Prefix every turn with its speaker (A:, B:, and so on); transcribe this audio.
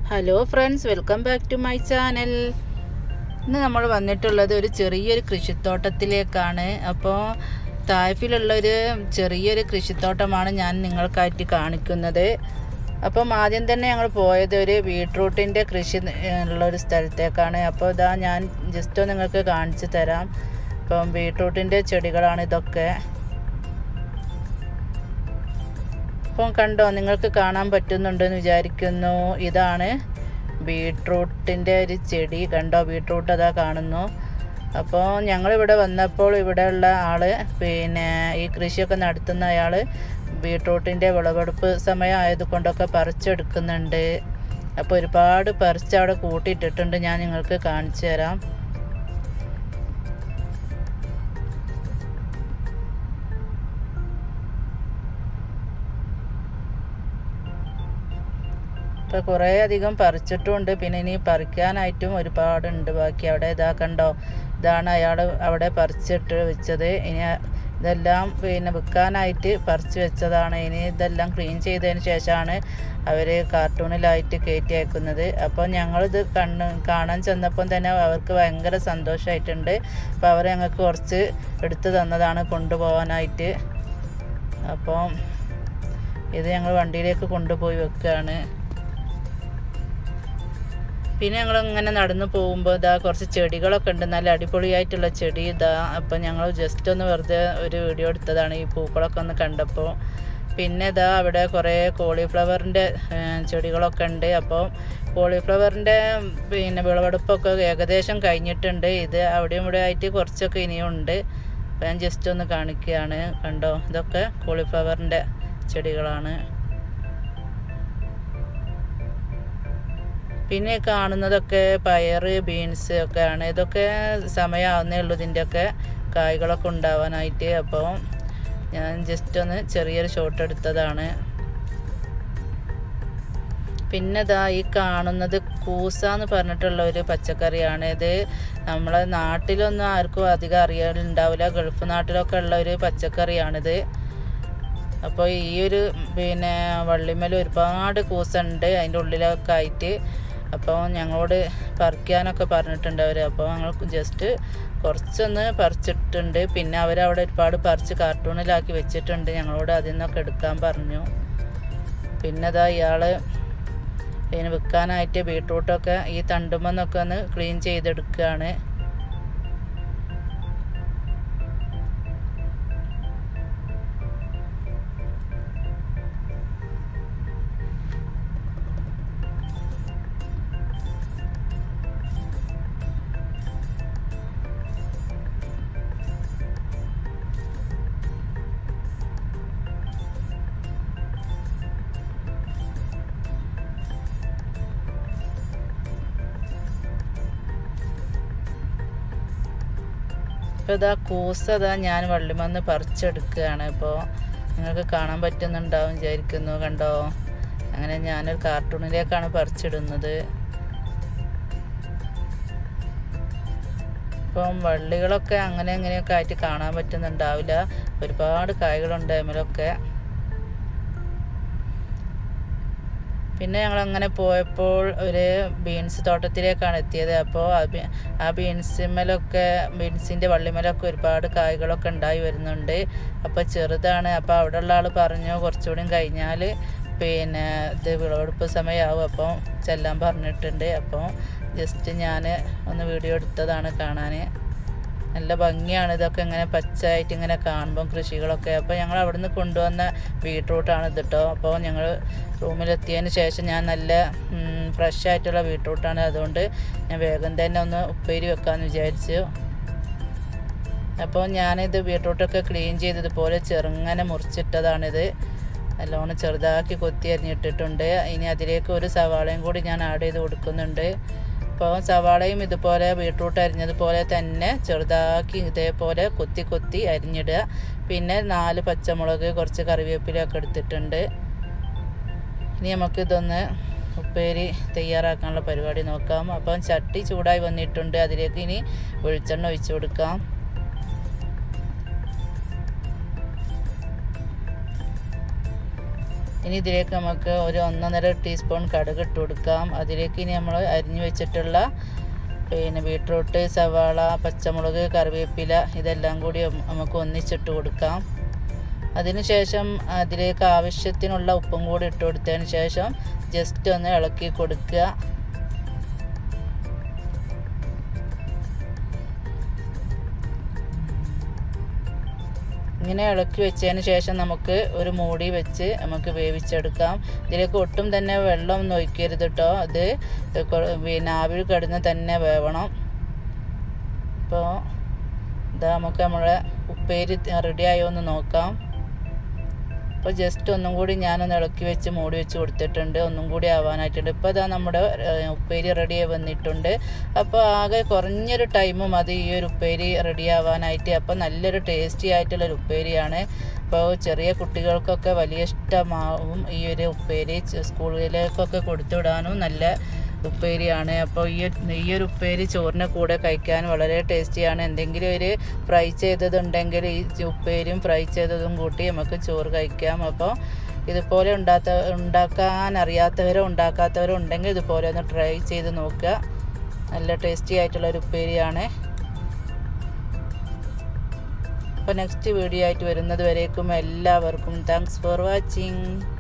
A: hello friends welcome back to my channel ഇന്ന് നമ്മൾ വന്നിട്ടുള്ളത് ഒരു ചെറിയൊരു കൃഷിത്തോട്ടത്തിലേക്കാണ് അപ്പോൾ തായ്ഫിലുള്ള ഒരു ചെറിയൊരു കൃഷിത്തോട്ടമാണ് ഞാൻ നിങ്ങൾക്കായിട്ട് കാണിക്കുന്നത് അപ്പം ആദ്യം തന്നെ ഞങ്ങൾ പോയത് ഒരു ബീട്രൂട്ടിൻ്റെ കൃഷി ഉള്ള ഒരു സ്ഥലത്തേക്കാണ് അപ്പോൾ ഇതാ ഞാൻ ജസ്റ്റ് നിങ്ങൾക്ക് കാണിച്ചു തരാം അപ്പം ബീട്രൂട്ടിൻ്റെ ചെടികളാണ് ഇതൊക്കെ ഇപ്പം കണ്ടോ നിങ്ങൾക്ക് കാണാൻ പറ്റുന്നുണ്ടെന്ന് വിചാരിക്കുന്നു ഇതാണ് ബീട്രൂട്ടിൻ്റെ ഒരു ചെടി കണ്ടോ ബീട്രൂട്ട് അതാ കാണുന്നു അപ്പോൾ ഞങ്ങളിവിടെ വന്നപ്പോൾ ഇവിടെയുള്ള ആൾ പിന്നെ ഈ കൃഷിയൊക്കെ നടത്തുന്ന അയാൾ ബീട്രൂട്ടിൻ്റെ വിളവെടുപ്പ് സമയം ആയതുകൊണ്ടൊക്കെ പറിച്ചെടുക്കുന്നുണ്ട് അപ്പോൾ ഒരുപാട് പറിച്ച് അവിടെ കൂട്ടിയിട്ടിട്ടുണ്ട് ഞാൻ നിങ്ങൾക്ക് കാണിച്ചു തരാം ഇപ്പോൾ കുറേ അധികം പറിച്ചിട്ടുമുണ്ട് പിന്നെ ഇനി പറിക്കാനായിട്ടും ഒരുപാടുണ്ട് ബാക്കി അവിടെ ഇതാ കണ്ടോ ഇതാണ് അയാൾ അവിടെ പറിച്ചിട്ട് വെച്ചത് ഇനി ഇതെല്ലാം പിന്നെ വിൽക്കാനായിട്ട് പറിച്ച് വെച്ചതാണ് ഇനി ഇതെല്ലാം ക്ലീൻ ചെയ്തതിന് ശേഷമാണ് അവർ കാർട്ടൂണിലായിട്ട് കയറ്റി അയക്കുന്നത് അപ്പോൾ ഞങ്ങളിത് കണ്ണ് കാണാൻ ചെന്നപ്പം തന്നെ അവർക്ക് ഭയങ്കര സന്തോഷമായിട്ടുണ്ട് അപ്പോൾ അവർ ഞങ്ങൾക്ക് കുറച്ച് എടുത്തു തന്നതാണ് കൊണ്ടുപോകാനായിട്ട് അപ്പോൾ ഇത് ഞങ്ങൾ വണ്ടിയിലേക്ക് കൊണ്ടുപോയി വെക്കുകയാണ് പിന്നെ ഞങ്ങൾ ഇങ്ങനെ നടന്നു പോകുമ്പോൾ ഇതാ കുറച്ച് ചെടികളൊക്കെ ഉണ്ട് നല്ല അടിപൊളിയായിട്ടുള്ള ചെടി ഇതാ അപ്പം ഞങ്ങൾ ജസ്റ്റ് ഒന്ന് വെറുതെ ഒരു വീഡിയോ എടുത്തതാണ് ഈ പൂക്കളൊക്കെ ഒന്ന് കണ്ടപ്പോൾ പിന്നെ ഇതാ അവിടെ കുറേ കോളിഫ്ലവറിൻ്റെ ചെടികളൊക്കെ ഉണ്ട് അപ്പോൾ കോളിഫ്ലവറിൻ്റെ പിന്നെ വിളവെടുപ്പൊക്കെ ഏകദേശം കഴിഞ്ഞിട്ടുണ്ട് ഇത് അവിടെയും ഇവിടെ ആയിട്ട് കുറച്ചൊക്കെ ഇനിയും ഉണ്ട് അപ്പോൾ ഞാൻ ജസ്റ്റ് ഒന്ന് കാണിക്കുകയാണ് കണ്ടോ ഇതൊക്കെ കോളിഫ്ലവറിൻ്റെ ചെടികളാണ് പിന്നെ കാണുന്നതൊക്കെ പയർ ബീൻസ് ഒക്കെയാണ് ഇതൊക്കെ സമയമാവുന്നേ ഉള്ളൂ ഇതിൻ്റെയൊക്കെ കായ്കളൊക്കെ ഉണ്ടാവാനായിട്ട് അപ്പോൾ ഞാൻ ജസ്റ്റ് ഒന്ന് ചെറിയൊരു ഷോട്ട് എടുത്തതാണ് പിന്നെ ഇതാ ഈ കാണുന്നത് കൂസ എന്ന് പറഞ്ഞിട്ടുള്ള ഒരു പച്ചക്കറിയാണ് ഇത് നമ്മളെ നാട്ടിലൊന്നും ആർക്കും അധികം അറിയാനുണ്ടാവില്ല ഗൾഫ് നാട്ടിലൊക്കെ ഉള്ള ഒരു പച്ചക്കറിയാണിത് അപ്പോൾ ഈ ഒരു പിന്നെ വള്ളിമേൽ ഒരുപാട് കൂസുണ്ട് അതിൻ്റെ ഉള്ളിലൊക്കെ ആയിട്ട് അപ്പോൾ ഞങ്ങളോട് പറിക്കാനൊക്കെ പറഞ്ഞിട്ടുണ്ട് അവർ അപ്പോൾ ഞങ്ങൾ ജസ്റ്റ് കുറച്ചൊന്ന് പറിച്ചിട്ടുണ്ട് പിന്നെ അവരവിടെ ഒരുപാട് പറിച്ച് കാർട്ടൂണിലാക്കി വെച്ചിട്ടുണ്ട് ഞങ്ങളോട് അതിൽ നിന്നൊക്കെ എടുക്കാൻ പറഞ്ഞു പിന്നെ അതാ ഇയാൾ ഇതിന് വിൽക്കാനായിട്ട് ബീട്രൂട്ടൊക്കെ ഈ തണ്ടുമെന്നൊക്കെ ഒന്ന് ക്ലീൻ ചെയ്തെടുക്കുകയാണ് ഇപ്പോൾ ഇതാ കൂസ് അതാ ഞാൻ വള്ളിമന്ന് പറിച്ചെടുക്കുകയാണ് ഇപ്പോൾ നിങ്ങൾക്ക് കാണാൻ പറ്റുന്നുണ്ടാവും വിചാരിക്കുന്നു കണ്ടോ അങ്ങനെ ഞാനൊരു കാർട്ടൂണിലേക്കാണ് പറിച്ചിടുന്നത് ഇപ്പം വള്ളികളൊക്കെ അങ്ങനെ ഇങ്ങനെയൊക്കെ ആയിട്ട് കാണാൻ പറ്റുന്നുണ്ടാവില്ല ഒരുപാട് കായ്കളുണ്ട് അതിമലൊക്കെ പിന്നെ ഞങ്ങൾ അങ്ങനെ പോയപ്പോൾ ഒരു ബീൻസ് തോട്ടത്തിലേക്കാണ് എത്തിയത് അപ്പോൾ ആ ബീൻസിന്മേലൊക്കെ ബീൻസിൻ്റെ വള്ളിമേലൊക്കെ ഒരുപാട് കായ്കളൊക്കെ ഉണ്ടായി വരുന്നുണ്ട് അപ്പോൾ ചെറുതാണ് അപ്പോൾ അവിടെ ഉള്ള ആൾ പറഞ്ഞു കുറച്ചുകൂടി കഴിഞ്ഞാൽ പിന്നെ ഇത് വിളവെടുപ്പ് സമയമാവും അപ്പോൾ ചെല്ലാൻ പറഞ്ഞിട്ടുണ്ട് അപ്പോൾ ജസ്റ്റ് ഞാൻ ഒന്ന് വീഡിയോ എടുത്തതാണ് കാണാൻ നല്ല ഭംഗിയാണ് ഇതൊക്കെ ഇങ്ങനെ പച്ചയായിട്ട് ഇങ്ങനെ കാണുമ്പം കൃഷികളൊക്കെ അപ്പോൾ ഞങ്ങൾ അവിടെ നിന്ന് കൊണ്ടുവന്ന ബീട്രൂട്ടാണ് ഇത് കേട്ടോ അപ്പോൾ ഞങ്ങൾ റൂമിലെത്തിയതിന് ശേഷം ഞാൻ നല്ല ഫ്രഷ് ആയിട്ടുള്ള ബീട്രൂട്ടാണ് അതുകൊണ്ട് ഞാൻ വേഗം തന്നെ ഒന്ന് ഉപ്പേരി വെക്കാമെന്ന് വിചാരിച്ചു അപ്പോൾ ഞാനിത് ബീട്രൂട്ടൊക്കെ ക്ലീൻ ചെയ്തതുപോലെ ചെറുങ്ങനെ മുറിച്ചിട്ടതാണിത് നല്ലോണം ചെറുതാക്കി കൊത്തി അരിഞ്ഞിട്ടിട്ടുണ്ട് ഇനി അതിലേക്ക് ഒരു സവാളയും കൂടി ഞാൻ ആഡ് ചെയ്ത് കൊടുക്കുന്നുണ്ട് അപ്പോൾ സവാളയും ഇതുപോലെ ബീട്രൂട്ട് അരിഞ്ഞതുപോലെ തന്നെ ചെറുതാക്കി ഇതേപോലെ കൊത്തി കൊത്തി അരിഞ്ഞിടുക പിന്നെ നാല് പച്ചമുളക് കുറച്ച് കറിവേപ്പിലൊക്കെ എടുത്തിട്ടുണ്ട് ഇനി നമുക്ക് ഇതൊന്ന് ഉപ്പേരി തയ്യാറാക്കാനുള്ള പരിപാടി നോക്കാം അപ്പം ചട്ടി ചൂടായി വന്നിട്ടുണ്ട് അതിലേക്ക് ഇനി വെളിച്ചെണ്ണ ഒഴിച്ചു കൊടുക്കാം ഇനി ഇതിലേക്ക് നമുക്ക് ഒരു ഒന്നൊന്നര ടീസ്പൂൺ കടുക് ഇട്ട് കൊടുക്കാം അതിലേക്ക് ഇനി നമ്മൾ അരിഞ്ഞു വെച്ചിട്ടുള്ള പിന്നെ ബീട്രൂട്ട് സവാള പച്ചമുളക് കറിവേപ്പില ഇതെല്ലാം കൂടി നമുക്ക് ഒന്നിച്ചിട്ട് കൊടുക്കാം അതിനുശേഷം അതിലേക്ക് ആവശ്യത്തിനുള്ള ഉപ്പും കൂടി ഇട്ട് കൊടുത്തതിന് ശേഷം ജസ്റ്റ് ഒന്ന് ഇളക്കി കൊടുക്കുക ഇങ്ങനെ ഇളക്കി വെച്ചതിന് ശേഷം നമുക്ക് ഒരു മൂടി വെച്ച് നമുക്ക് വേവിച്ചെടുക്കാം ഇതിലേക്ക് ഒട്ടും തന്നെ വെള്ളം ഒന്നും ഒഴിക്കരുത് കേട്ടോ അത് പിന്നെ ആവിൽ കിടന്ന് തന്നെ വേവണം അപ്പോൾ ഇതാ നമുക്ക് നമ്മളെ ഉപ്പേരി റെഡി ആയോ എന്ന് നോക്കാം അപ്പോൾ ജസ്റ്റ് ഒന്നും കൂടി ഞാനൊന്ന് ഇളക്കി വെച്ച് മൂടി വെച്ച് കൊടുത്തിട്ടുണ്ട് ഒന്നും കൂടി ആവാനായിട്ടുണ്ട് ഇപ്പോൾ ഇതാ നമ്മുടെ ഉപ്പേരി റെഡി ആയി വന്നിട്ടുണ്ട് അപ്പോൾ ആകെ കുറഞ്ഞൊരു ടൈം മതി ഈ ഒരു ഉപ്പേരി റെഡി ആവാനായിട്ട് അപ്പോൾ നല്ലൊരു ടേസ്റ്റി ആയിട്ടുള്ളൊരു ഉപ്പേരിയാണ് അപ്പോൾ ചെറിയ കുട്ടികൾക്കൊക്കെ വലിയ ഇഷ്ടമാവും ഈ ഒരു ഉപ്പേരി സ്കൂളിലേക്കൊക്കെ കൊടുത്തുവിടാനും നല്ല ഉപ്പേരിയാണ് അപ്പോൾ ഈ ഈ ഒരു ഉപ്പേരി ചോറിൻ്റെ കൂടെ കഴിക്കാൻ വളരെ ടേസ്റ്റിയാണ് എന്തെങ്കിലും ഒരു ഫ്രൈ ചെയ്തതുണ്ടെങ്കിൽ ഈ ഉപ്പേരിയും ഫ്രൈ ചെയ്തതും കൂട്ടി നമുക്ക് ചോറ് കഴിക്കാം അപ്പോൾ ഇതുപോലെ ഉണ്ടാത്ത ഉണ്ടാക്കാൻ അറിയാത്തവരോ ഉണ്ടാക്കാത്തവരോ ഉണ്ടെങ്കിൽ ഇതുപോലെ ഒന്ന് ട്രൈ ചെയ്ത് നോക്കുക നല്ല ടേസ്റ്റി ആയിട്ടുള്ള ഒരു ഉപ്പേരിയാണ് അപ്പോൾ നെക്സ്റ്റ് വീഡിയോ ആയിട്ട് വരുന്നത് വരേക്കും എല്ലാവർക്കും താങ്ക്സ് ഫോർ വാച്ചിങ്